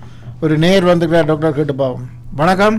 ஒரு நேர் வந்துக்கிறார் டாக்டர் கேட்டு பாவம் வணக்கம்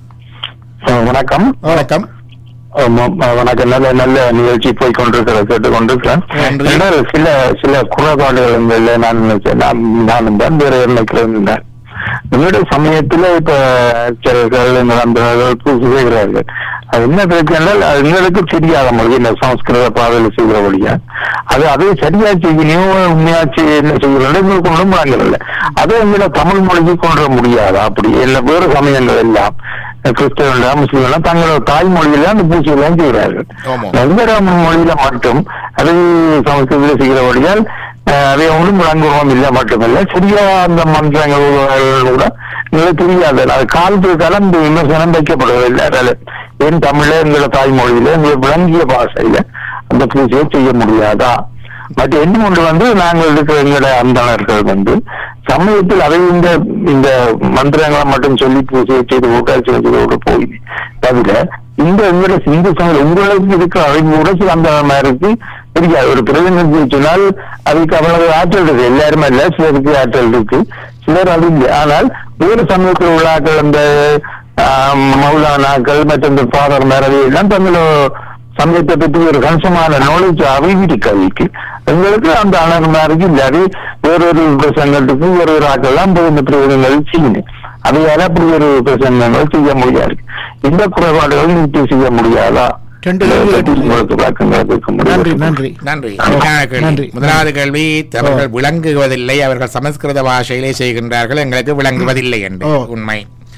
வணக்கம் வணக்கம் ஆமாம், வணக்கம் நல்ல நல்ல நிகழ்ச்சி போய் கொண்டிருக்கிறத கேட்டுக் கொண்டிருக்கிறேன் நன்றி. ஆனால் சில சில குறைபாடுகள் எங்களில் நான் நினைச்சேன் நான் நான் தான் வேற நினைக்கிறேன் எங்களுடைய சமயத்துல இப்ப சிலர்கள் நண்பர்கள் பூசி செய்கிறார்கள் அது என்ன பிரச்சனை என்றால் அது எங்களுக்கு தெரியாத மொழி இந்த சமஸ்கிருத பாதையில் செய்கிற வழியா அது அதை சரியா செய்யணும் உண்மையா செய்ய என்ன செய்யணும் எங்களுக்கு ஒன்றும் முழங்கல அதை எங்களை தமிழ் மொழிக்கு கொண்டு வர முடியாது அப்படி இல்லை வேறு சமயங்கள் எல்லாம் கிறிஸ்தவர்கள் முஸ்லீம் எல்லாம் தங்களோட தாய்மொழியில அந்த பூஜையெல்லாம் செய்கிறார்கள் ஆமா. எங்கட மொழியில மட்டும் அது சமஸ்கிருதத்தில் செய்கிற வழியால் அஹ், அதை ஒன்றும் விளங்குவோம் இல்லை மட்டுமல்ல சரியா அந்த மந்திரங்கள் உருவங்கள் கூட எங்களுக்கு தெரியாது அது காலத்துக்கு காலம் இந்த விமர்சனம் வைக்கப்படுவதில்லை அதனால என் தமிழ்ல எங்களோட தாய்மொழியில எங்களுக்கு விளங்கிய பாஷையில அந்த பூஜையை செய்ய முடியாதா மற்ற என்ன ஒன்று வந்து நாங்கள் இருக்கிற எங்களோட அந்தணர்கள் வந்து சமயத்தில் அதை இந்த இந்த மந்திரங்களை மட்டும் சொல்லி பூஜையை செய்து ஊட்டாட்சி செய்து போய் தவிர இந்த எங்களோட இந்து சமயம் உங்களுக்கு இருக்கிற அறிவு கூட சில அந்த மாதிரி தெரியாது ஒரு பிரதிநிதி சொன்னால் அதுக்கு அவ்வளவு ஆற்றல் இருக்கு எல்லாருமே இல்ல சிலருக்கு ஆற்றல் இருக்கு சிலர் அது இல்லை ஆனால் வேறு சமயத்தில் உள்ள ஆட்கள் அந்த ஆஹ், மௌலானாக்கள் மற்ற இந்த ஃபாதர் மேரவி எல்லாம் தங்களோட சமயத்தை பற்றி ஒரு கணிசமான நாலேஜ் அறிவிட்டு கல்விக்கு எங்களுக்கு அந்த அழகுமாருக்கு இல்லாது வேறொரு பிரசங்கத்துக்கு ஒரு ஒரு ஆக்கெல்லாம் போய் இந்த பிரயோகங்கள் செய்யணும் அதையால அப்படி ஒரு பிரசங்கங்கள் செய்ய முடியாது இந்த குறைபாடுகள் நீட்டி செய்ய முடியாதா ரெண்டு இதை கேள்வி பற்றி கேட்டீங்க. உங்களுக்கு விளக்கங்கள் கேட்க நன்றி முடியும் நன்றி நன்றி ஓ, அருமையான கேள்வி. நன்றி. முதலாவது கேள்வி அவர்கள் விளங்குவதில்லை அவர்கள் சமஸ்கிருத பாஷையிலே செய்கின்றார்கள் எங்களுக்கு விளங்குவதில்லை என்று ஓ. உண்மை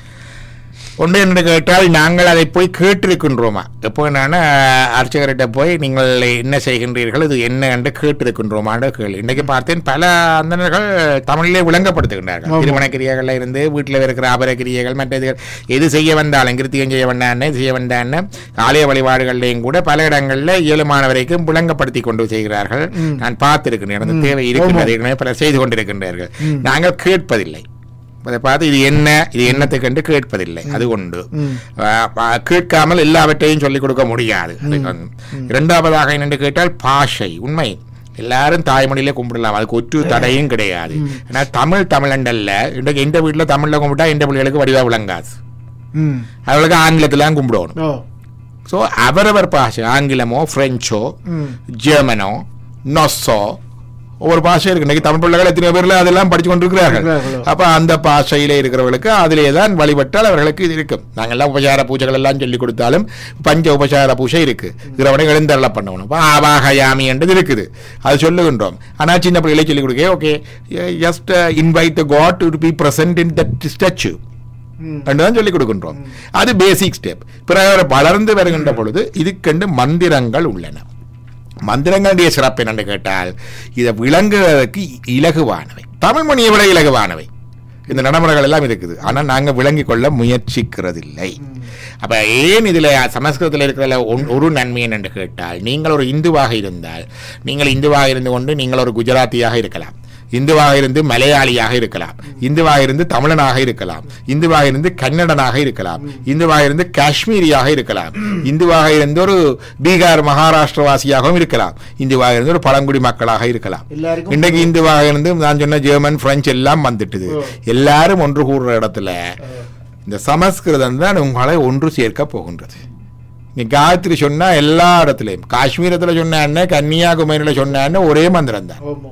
ஒன்று என்று கேட்டால் நாங்கள் அதை போய் கேட்டிருக்கின்றோமா எப்போ என்னன்னா அர்ச்சகர்கிட்ட போய் நீங்கள் என்ன செய்கின்றீர்கள் இது என்ன என்று கேட்டிருக்கின்றோமான்னு கேள்வி இன்றைக்கு பார்த்தேன் பல அந்தனர்கள் தமிழிலே விளங்கப்படுத்துகின்றார்கள் ஆமா. திருமண கிரியைகள்ல இருந்து வீட்டில் இருக்கிற அபர கிரியைகள் மற்ற இதுகள் எது செய்ய வந்தாலும் கிருத்தியம் செய்ய வந்தான்னு செய்ய வந்தான்னு ஆலய வழிபாடுகள்லையும் கூட பல இடங்களில் இயலுமான வரைக்கும் விளங்கப்படுத்தி கொண்டு செய்கிறார்கள் நான் பார்த்திருக்கின்றேன் அந்த தேவை இருக்கின்றது ஏற்கனவே பலர் செய்து கொண்டிருக்கின்றார்கள் நாங்கள் கேட்பதில்லை அதை பார்த்து இது என்ன இது என்னத்துக்கு என்று கேட்பதில்லை அது உண்டு ஆ, ஆ, கேட்காமல் எல்லாவற்றையும் சொல்லிக் கொடுக்க முடியாது அது ஒன்று. இரண்டாவதாக என்னென்று கேட்டால் பாஷை உண்மை எல்லாரும் தாய்மொழியிலே கும்பிடலாம் அதுக்கு ஒற்று தடையும் கிடையாது ஏன்னா தமிழ் தமிழண்டல்ல இன்றைக்கு எந்த வீட்டில் தமிழில் கும்பிட்டா எந்த பிள்ளைகளுக்கு வடிவா விளங்காது ம் அவளுக்கு ஆங்கிலத்திலாம் கும்பிடணும் ஓ ஸோ அவரவர் பாஷை ஆங்கிலமோ பிரெஞ்சோ ம் ஜெர்மனோ நொஸ்ஸோ ஒவ்வொரு பாஷை இருக்கு இன்னைக்கு தமிழ் பிள்ளைகள் எத்தனை பேர்ல அதெல்லாம் படிச்சு கொண்டிருக்கிறார்கள் இருக்கிறார்களோ. அப்ப அந்த பாஷையிலே இருக்கிறவர்களுக்கு அதிலே தான் வழிபட்டால் அவர்களுக்கு இது இருக்கும் நாங்கெல்லாம் உபசார பூஜைகள் எல்லாம் சொல்லி கொடுத்தாலும் பஞ்ச உபசார பூஜை இருக்கு இறைவனை எழுந்தருள பண்ணணும் அப்ப ஆவாகயாமி என்றது இருக்குது அது சொல்லுகின்றோம் ஆனால் சின்ன பிள்ளைகளை சொல்லிக் கொடுக்க okay just invite the God to be present in that statue hmm. தான் சொல்லிக் கொடுக்கின்றோம் அது பேசிக் ஸ்டெப் பிறகு அவர் வளர்ந்து வருகின்ற பொழுது இதுக்கென்று மந்திரங்கள் உள்ளன மந்திரங்களுடைய சிறப்பு என்னன்னு கேட்டால் இதை விளங்குவதற்கு இலகுவானவை தமிழ் மொழியை விட இலகுவானவை இந்த நடைமுறைகள் எல்லாம் இருக்குது ஆனால் நாங்கள் விளங்கிக் கொள்ள முயற்சிக்கிறதில்லை அப்ப ஏன் இதுல சமஸ்கிருதத்தில் இருக்கிறதுல ஒன்- ஒரு நன்மை என்று கேட்டால் நீங்கள் ஒரு இந்துவாக இருந்தால் நீங்கள் இந்துவாக இருந்து கொண்டு நீங்கள் ஒரு குஜராத்தியாக இருக்கலாம் இந்துவாக இருந்து மலையாளியாக இருக்கலாம் இந்துவாக இருந்து தமிழனாக இருக்கலாம் இந்துவாக இருந்து கன்னடனாக இருக்கலாம் இந்துவாக இருந்து காஷ்மீரியாக இருக்கலாம் இந்துவாக இருந்து ஒரு பீகார் மகாராஷ்டிரவாசியாகவும் இருக்கலாம் இந்துவாக இருந்து ஒரு பழங்குடி மக்களாக இருக்கலாம் எல்லாருக்கும் இன்றைக்கு இந்துவாக இருந்து நான் சொன்ன ஜெர்மன் பிரெஞ்சு எல்லாம் வந்துட்டுது எல்லாரும் ஒன்று கூடுற இடத்துல இந்த சமஸ்கிருதம் தான் உங்களை ஒன்று சேர்க்க போகின்றது நீ காயத்ரி சொன்னா எல்லா இடத்துலையும் காஷ்மீரத்தில் சொன்னான்னு கன்னியாகுமரியில் சொன்னான்னு ஒரே மந்திரம் தான் ஓமோ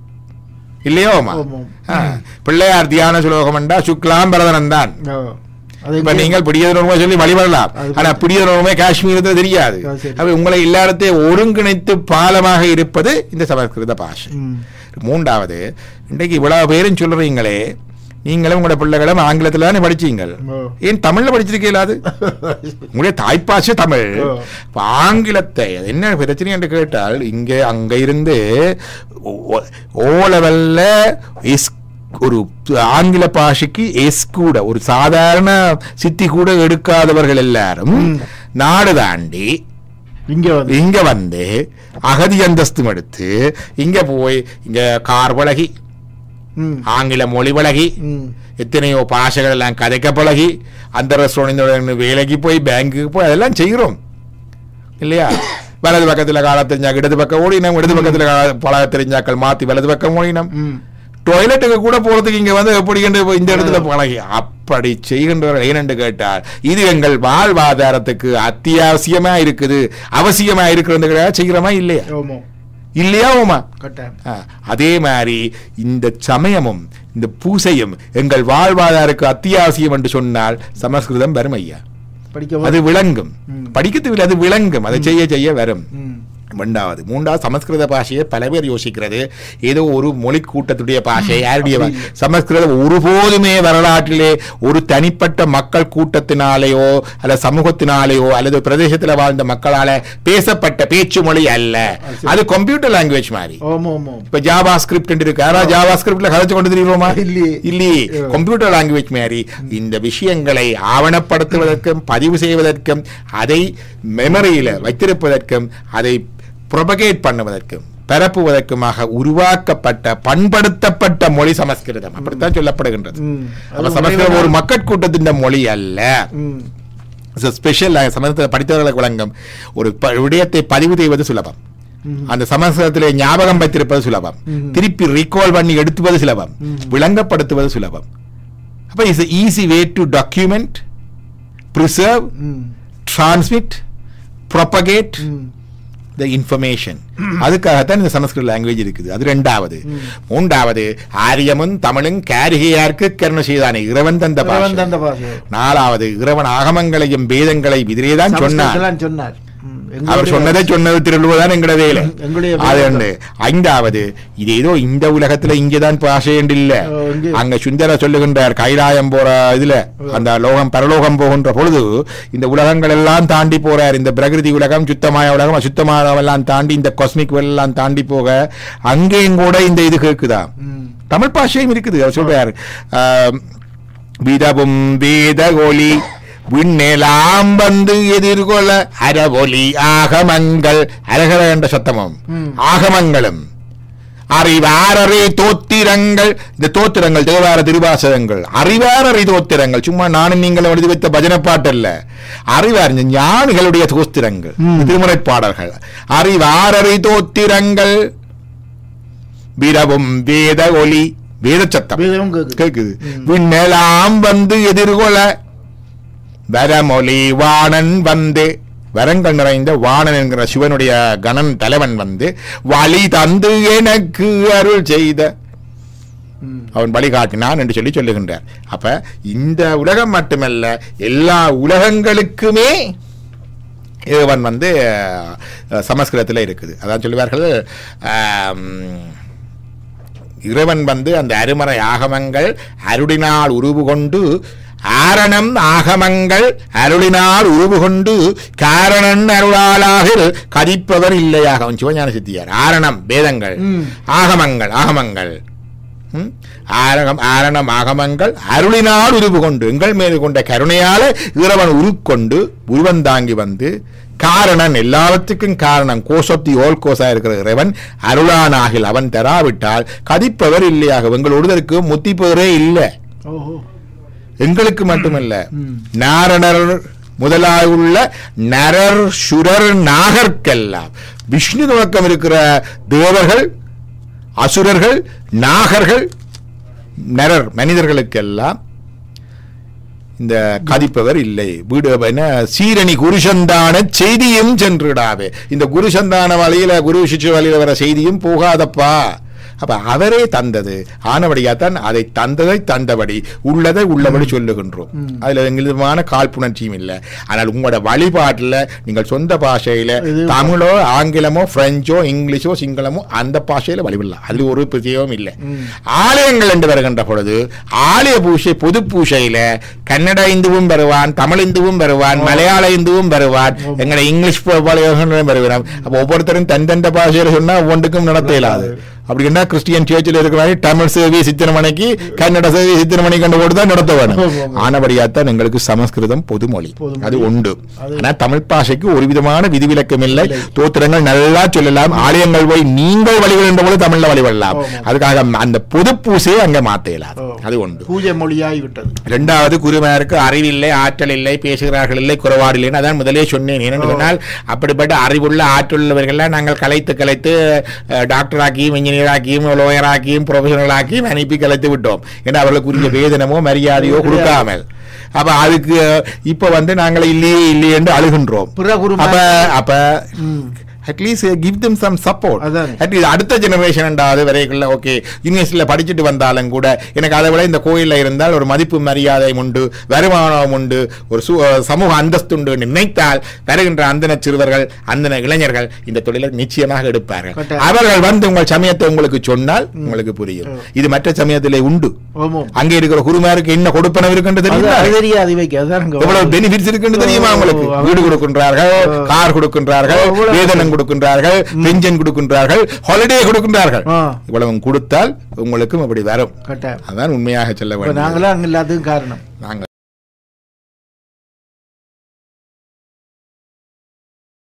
இல்லையோமா ஆமாம். ஆ, பிள்ளையார் தியான சுலோகம்ண்டா சுக்லாம் பரதனம் தான் ஓ அது இப்ப நீங்கள் பிடியதனமே சொல்லி வழிபடலாம் அது ஆனா பிடியதனமே காஷ்மீரத்தில் தெரியாது அது சரி. அப்ப உங்களை எல்லாத்தையும் ஒருங்கிணைத்து பாலமாக இருப்பது இந்த சமஸ்கிருத பாஷை ம் மூன்றாவது இன்றைக்கு இவ்வளவு பேரும் சொல்றீங்களே நீங்களும் உங்களோட பிள்ளைகளும் ஆங்கிலத்தில் தானே படிச்சீங்கள் ஓ. ஏன் தமிழ்ல படிச்சிருக்கீங்களா அது உங்களுடைய தாய்ப்பாசை தமிழ் ஓ. இப்ப ஆங்கிலத்தை அது என்ன பிரச்சனை என்று கேட்டால் இங்க அங்க இருந்து ஓ- ஓ லெவல்ல இஸ் ஒரு ஆங்கில பாஷைக்கு எஸ் கூட ஒரு சாதாரண சித்தி கூட எடுக்காதவர்கள் எல்லாரும் நாடு தாண்டி இங்க வந்து இங்க வந்து அகதி அந்தஸ்தும் எடுத்து இங்க போய் இங்க கார் பழகி ம் ஆங்கில மொழி பழகி ம் எத்தனையோ பாஷைகள் எல்லாம் கதைக்க பழகி அந்த ரெஸ்டாரண்ட் வேலைக்கு போய் பேங்க்குக்கு போய் அதெல்லாம் செய்கிறோம் இல்லையா வலது பக்கத்தில் கால தெரிஞ்சாக்க இடது பக்கம் ஓடினோம் இடது பக்கத்தில் கால- பழக தெரிஞ்சாக்கள் மாற்றி வலது பக்கம் ஓடினோம் ம் டாய்லெட்டுக்கு கூட போறதுக்கு இங்க வந்து எப்படி என்று இந்த இடத்துல பழகி அப்படி செய்கின்றவர்கள் ஏனென்று கேட்டால் இது எங்கள் வாழ்வாதாரத்துக்கு அத்தியாவசியமா இருக்குது அவசியமா இருக்கிறது செய்கிறோமா இல்லையா ஓமோ இல்லையா ஓமா கட்டாயம் ஆ, அதே மாதிரி இந்த சமயமும் இந்த பூசையும் எங்கள் வாழ்வாதாரத்துக்கு அத்தியாவசியம் என்று சொன்னால் சமஸ்கிருதம் வரும் ஐயா படிக்க அது விளங்கும் ம். படிக்கத்துவில்லை அது விளங்கும் அதை செய்ய செய்ய வரும் ம். ரெண்டாவது மூன்றாவது சமஸ்கிருத பாஷையை பல பேர் யோசிக்கிறது ஏதோ ஒரு மொழி கூட்டத்துடைய பாஷை யாருடைய பா- சமஸ்கிருதம் ஒருபோதுமே வரலாற்றிலே ஒரு தனிப்பட்ட மக்கள் கூட்டத்தினாலேயோ அல்லது சமூகத்தினாலேயோ அல்லது பிரதேசத்தில் வாழ்ந்த மக்களால பேசப்பட்ட பேச்சு மொழி அல்ல அது கம்ப்யூட்டர் லாங்குவேஜ் மாதிரி ஓமோ ஓமோ இப்ப ஜாவா ஸ்கிரிப்ட் இருக்கு யாரா ஜாவா ஸ்கிரிப்ட்ல கதைச்சு கொண்டு தெரியுமா இல்லையே. இல்லையே ஆ. கம்ப்யூட்டர் லாங்குவேஜ் மாதிரி இந்த விஷயங்களை ஆவணப்படுத்துவதற்கும் பதிவு செய்வதற்கும் அதை மெமரியில வைத்திருப்பதற்கும் அதை ப்ரொபகேட் பண்ணுவதற்கும் பரப்புவதற்குமாக உருவாக்கப்பட்ட பண்படுத்தப்பட்ட மொழி சமஸ்கிருதம் அப்படித்தான் சொல்லப்படுகின்றது ம். அப்ப அது சமஸ்கிருதம் ஒரு மக்கட்கூட்டத்தின் மொழி அல்ல ம். ஸ்பெஷல் சமஸ்கிருத படித்தவர்களுக்கு வழங்கும் ஒரு ப- விடயத்தை பதிவு செய்வது சுலபம் ம். அந்த சமஸ்கிருதத்திலே ஞாபகம் வைத்திருப்பது சுலபம் ம். திருப்பி ரீகால் பண்ணி எடுத்துவது சுலபம் ம். விளங்கப்படுத்துவது சுலபம் அப்ப is easy way to document preserve hmm. Transmit propagate hmm. The information அதுக்காகத்தான் இந்த சமஸ்கிருத லாங்குவேஜ் இருக்குது அது ரெண்டாவது ம். மூன்றாவது ஆரியமும் தமிழும் காரிகையார்க்கு கருணை செய்தானே இறைவன் தந்த இறைவன் பாஷை தந்த பாஷை நாலாவது இறைவன் ஆகமங்களையும் வேதங்களை விதிரேதான் சொன்னார் சமஸ்கிருதத்திலாம் சொன்னார் ம். அவர் எங்களுடைய- சொன்னதை சொன்னது திருவள்ளுவதான் எங்கட வேலை எங்களுடைய அது வேலை. ஒன்று ஐந்தாவது இது ஏதோ இந்த உலகத்துல இங்கதான் பாஷை என்று இல்ல ஓ, இங்கே. அங்க சுந்தர சொல்லுகின்றார் கைலாயம் போற இதுல அந்த லோகம் பரலோகம் போகின்ற பொழுது இந்த உலகங்கள் எல்லாம் தாண்டி போறார் இந்த பிரகிருதி உலகம் சுத்தമായ உலகம் அசுத்தமான எல்லாம் தாண்டி இந்த காஸ்மிக் எல்லாம் தாண்டி போக அங்கேயும் கூட இந்த இது கேக்குதா ம். தமிழ் பாஷையும் இருக்குது அவர் சொல்றார் ஆம், விதவும் வேத ஒளி விண்ணெலாம் வந்து எதிர்கொள்ள அரவொலி ஆகமங்கள் அரகர என்ற சத்தமும் ம். ஆகமங்களும் அறிவாரறி தோத்திரங்கள் இந்த தோத்திரங்கள் தேவார திருவாசகங்கள் அறிவாரறி தோத்திரங்கள் சும்மா நானும் நீங்களும் எழுதி வைத்த பஜனை பாட்டு அல்ல அறிவார் இந்த ஞானிகளுடைய தோத்திரங்கள் ம். திருமுறை பாடல்கள் அறிவாரறி தோத்திரங்கள் விரவும் வேத ஒலி வேத சத்தம் வேதமும் கேக்குது. கேக்குது ம். விண்ணெல்லாம் வந்து எதிர்கொள்ள வரமொழி வாணன் வந்து வரங்கள் நிறைந்த வாணன் என்கிற சிவனுடைய கணன் தலைவன் வந்து வழி தந்து எனக்கு அருள் செய்த ம். அவன் வழிகாட்டினான் என்று சொல்லி சொல்லுகின்றார் அப்ப இந்த உலகம் மட்டுமல்ல எல்லா உலகங்களுக்குமே இவன் வந்து அஹ், சமஸ்கிருதத்தில் இருக்குது அதான் சொல்லுவார்கள் ஆம், இறைவன் வந்து அந்த அருமறை ஆகமங்கள் அருளினால் உருவு கொண்டு ஆரணம் ஆகமங்கள் அருளினால் உருவு கொண்டு காரணன் அருளாளாகில் கதிப்பவர் இல்லையாக அவன் சிவஞான சித்தியார் ஆரணம் வேதங்கள் ம். ஆகமங்கள் ஆகமங்கள் ம்? ஆரகம் ஆரணம் ஆகமங்கள் அருளினால் உருவு கொண்டு எங்கள் மீது கொண்ட கருணையால இறைவன் உருக்கொண்டு உருவந்தாங்கி வந்து காரணன் எல்லாவற்றுக்கும் காரணம் கோஸ் ஆஃப் தி ஓல் கோஸா இருக்கிற இறைவன் அருளானாகில் அவன் தராவிட்டால் கதிப்பவர் இல்லையாக எங்கள் ஒருதற்கு முத்திப்பவரே இல்லை ஓஹோ எங்களுக்கு மட்டுமல்ல ம். நாரணர் முதலாயுள்ள நரர் சுரர் நாகர்க்கெல்லாம் விஷ்ணு துவக்கம் இருக்கிற தேவர்கள் அசுரர்கள் நாகர்கள் நரர் மனிதர்களுக்கெல்லாம் இந்த கதிப்பவர் இல்லை வீடு என்ன சீரணி குருசந்தான செய்தியும் சென்றுடாவே இந்த குருசந்தான வழியில குரு சிஷ்ய வழியில வர செய்தியும் போகாதப்பா அப்ப அவரே தந்தது ஆனபடியாத்தான் அதை தந்ததை தந்தபடி உள்ளதை உள்ளபடி சொல்லுகின்றோம் ம். அதுல எங்களுமான காழ்ப்புணர்ச்சியும் இல்லை ஆனால் உங்களோட வழிபாட்டுல நீங்கள் சொந்த பாஷையில இது- தமிழோ ஆங்கிலமோ பிரெஞ்சோ இங்கிலீஷோ சிங்களமோ அந்த பாஷையில வழிபடலாம் அதுல ஒரு பிரச்சனையும் இல்லை ம். ஆலயங்கள் என்று வருகின்ற பொழுது ஆலய பூஷை பொது பூஷையில கன்னட இந்துவும் வருவான் தமிழ் இந்துவும் வருவான் மலையாள இந்துவும் வருவான் எங்கட இங்கிலீஷ் பழையவர்களும் வருவான் அப்ப ஒவ்வொருத்தரும் தன் தந்த பாஷையில சொன்னா ஒவ்வொன்றுக்கும் நடத்த இயலாது அப்படி என்ன கிறிஸ்டியன் சேர்ச்சில் இருக்கிறாங்க தமிழ் சேவை சித்திர மணிக்கு கன்னட சேவை சித்திர மணி கண்டு போட்டு தான் நடத்த வேணும் ஆமா, ஆமா. ஆனபடியாத்தான் எங்களுக்கு சமஸ்கிருதம் பொதுமொழி பொதுமொழி. அது உண்டு அது- ஆனா தமிழ் பாஷைக்கு ஒரு விதமான விதிவிலக்கம் இல்லை தோத்திரங்கள் நல்லா சொல்லலாம் ஆலயங்கள் போய் நீங்கள் வழிபடுகின்ற போது தமிழ்ல வழிபடலாம் ஆமா. அதுக்காக அந்த பொது பூசையை அங்க மாத்த இயலாது ஓ. அது உண்டு பூஜை மொழியாகி விட்டது இரண்டாவது குருமாருக்கு அறிவில்லை ஆற்றல் இல்லை பேசுகிறார்கள் இல்லை குறைபாடு இல்லைன்னு அதான் முதலே சொன்னேன் ஏனென்று ஓ. சொன்னால் அப்படிப்பட்ட அறிவுள்ள ஆற்றலுள்ளவர்கள்லாம் நாங்கள் கலைத்து கலைத்து அஹ், டாக்டராக்கியும் இன்ஜினியர் ஆக்கியும் லோயர் ஆக்கியும் ப்ரொஃபஷனல் ஆக்கியும் அனுப்பி கலைத்து விட்டோம் ஏன்னா அவர்களுக்கு உரிய வேதனமோ மரியாதையோ கொடுக்காமல் அப்ப அதுக்கு இப்ப வந்து நாங்கள் இல்லையே இல்லையே என்று அழுகின்றோம் பிற குரு அப்ப அப்ப at least give them some support அதானே. அட்லீஸ்ட் அடுத்த ஜெனரேஷன் என்றாவது வரைக்குள்ள ஓகே யூனிவர்சிட்டியில் படிச்சுட்டு வந்தாலும் கூட எனக்கு அதை விட இந்த கோயிலில் இருந்தால் ஒரு மதிப்பு மரியாதை உண்டு வருமானம் உண்டு ஒரு சு சமூக அந்தஸ்து உண்டு என்று நினைத்தால் வருகின்ற அந்தன சிறுவர்கள் அந்தன இளைஞர்கள் இந்த தொழிலை நிச்சயமாக எடுப்பார்கள் கட்டாயம். அவர்கள் வந்து உங்கள் சமயத்தை உங்களுக்கு சொன்னால் உங்களுக்கு புரியும் இது மற்ற சமயத்திலே உண்டு ஆமாம் அங்கே இருக்கிற குருமாருக்கு என்ன கொடுப்பனவு இருக்குன்னு அது தெரியுமா அது தெரியாது இவைக்கு அதான் இங்க எவ்வளவு வருது. பெனிஃபிட்ஸ் இருக்குன்னு தெரியுமா ஓ, உங்களுக்கு ஓ, வீடு கொடுக்கின்றார்கள் ஓ. கார் கொடுக்கின்றார்கள் ஓ, இவ்வளவு. வேதனம் கொடுக்கின்றார்கள் பென்ஷன் கொடுக்கின்றார்கள் ஹாலிடே கொடுக்கின்றார்கள் ஆ. இவ்வளவு கொடுத்தால் உங்களுக்கும் அப்படி வரும் கட்டாயம் அதான் உண்மையாக சொல்ல இப்ப வேண்டும் நாங்களாம் அங்க எல்லாத்துக்கும் காரணம் நாங்கள்